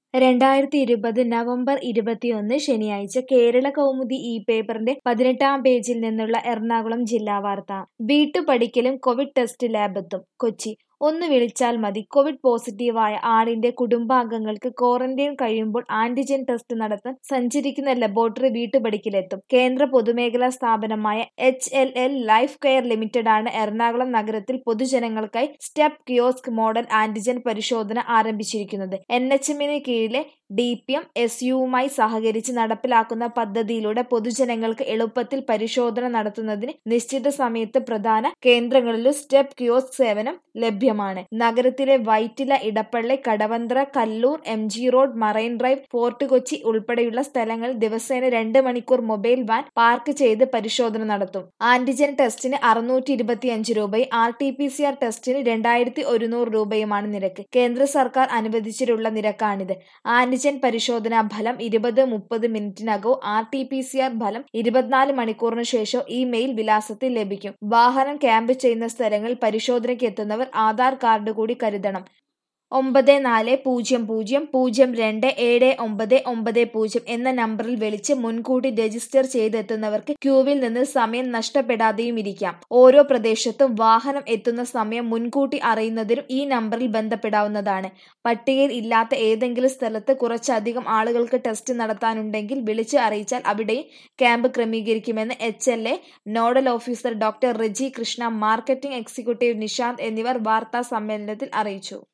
രണ്ടായിരത്തി ഇരുപത് നവംബർ ഇരുപത്തിയൊന്ന് ശനിയാഴ്ച കേരള കൗമുദി ഈ പേപ്പറിന്റെ പതിനെട്ടാം പേജിൽ നിന്നുള്ള എറണാകുളം ജില്ലാ വാർത്ത വീട്ടുപടിക്കലും കോവിഡ് ടെസ്റ്റ് ലാബെത്തും കൊച്ചി ഒന്ന് വിളിച്ചാൽ മതി കോവിഡ് പോസിറ്റീവായ ആളിന്റെ കുടുംബാംഗങ്ങൾക്ക് ക്വാറന്റൈൻ കഴിയുമ്പോൾ ആന്റിജൻ ടെസ്റ്റ് നടത്താൻ സഞ്ചരിക്കുന്ന ലബോറട്ടറി വീട്ടുപടിക്കലെത്തും കേന്ദ്ര പൊതുമേഖലാ സ്ഥാപനമായ H L L life care ലിമിറ്റഡാണ് എറണാകുളം നഗരത്തിൽ പൊതുജനങ്ങൾക്കായി സ്റ്റെപ്പ് കിയോസ്ക് മോഡൽ ആന്റിജൻ പരിശോധന ആരംഭിച്ചിരിക്കുന്നത് എൻ എച്ച് എമ്മിന് കീഴിലെ ഡി പി എം എസ് യുവുമായി സഹകരിച്ച് നടപ്പിലാക്കുന്ന പദ്ധതിയിലൂടെ പൊതുജനങ്ങൾക്ക് എളുപ്പത്തിൽ പരിശോധന നടത്തുന്നതിന് നിശ്ചിത സമയത്ത് പ്രധാന കേന്ദ്രങ്ങളിലും സ്റ്റെപ്പ് കിയോസ്ക് സേവനം ലഭ്യമാണ് നഗരത്തിലെ Vyttila Edappally Kadavanthra Kallur M G road marine drive fort Kochi ഉൾപ്പെടെയുള്ള സ്ഥലങ്ങളിൽ ദിവസേന രണ്ട് മണിക്കൂർ മൊബൈൽ വാൻ പാർക്ക് ചെയ്ത് പരിശോധന നടത്തും ആന്റിജൻ ടെസ്റ്റിന് അറുന്നൂറ്റി ഇരുപത്തിയഞ്ച് രൂപയും R T P C R ടെസ്റ്റിന് രണ്ടായിരത്തി ഒരുന്നൂറ് രൂപയുമാണ് നിരക്ക് കേന്ദ്ര സർക്കാർ അനുവദിച്ചിട്ടുള്ള നിരക്കാണിത് ആന്റിജൻ പരിശോധനാ ഫലം ഇരുപത് മുപ്പത് മിനിറ്റിനകവും R T P C R ഫലം ഇരുപത്തിനാല് മണിക്കൂറിനു ശേഷം ഇമെയിൽ വിലാസത്തിൽ ലഭിക്കും വാഹനം ക്യാമ്പ് ചെയ്യുന്ന സ്ഥലങ്ങളിൽ പരിശോധനയ്ക്ക് എത്തുന്നവർ ആധാർ കാർഡ് കൂടി കരുതണം ഒമ്പത് നാല് പൂജ്യം പൂജ്യം പൂജ്യം രണ്ട് ഏഴ് ഒമ്പത് ഒമ്പത് പൂജ്യം എന്ന നമ്പറിൽ വിളിച്ച് മുൻകൂട്ടി രജിസ്റ്റർ ചെയ്തെത്തുന്നവർക്ക് ക്യൂവിൽ നിന്ന് സമയം നഷ്ടപ്പെടാതെയും ഇരിക്കാം ഓരോ പ്രദേശത്തും വാഹനം എത്തുന്ന സമയം മുൻകൂട്ടി അറിയുന്നതിനും ഈ നമ്പറിൽ ബന്ധപ്പെടാവുന്നതാണ് പട്ടികയിൽ ഇല്ലാത്ത ഏതെങ്കിലും സ്ഥലത്ത് കുറച്ചധികം ആളുകൾക്ക് ടെസ്റ്റ് നടത്താനുണ്ടെങ്കിൽ വിളിച്ച് അറിയിച്ചാൽ അവിടെയും ക്യാമ്പ് ക്രമീകരിക്കുമെന്ന് H L A nodal officer doctor Reji Krishna marketing executive Nishanth എന്നിവർ വാർത്താ സമ്മേളനത്തിൽ അറിയിച്ചു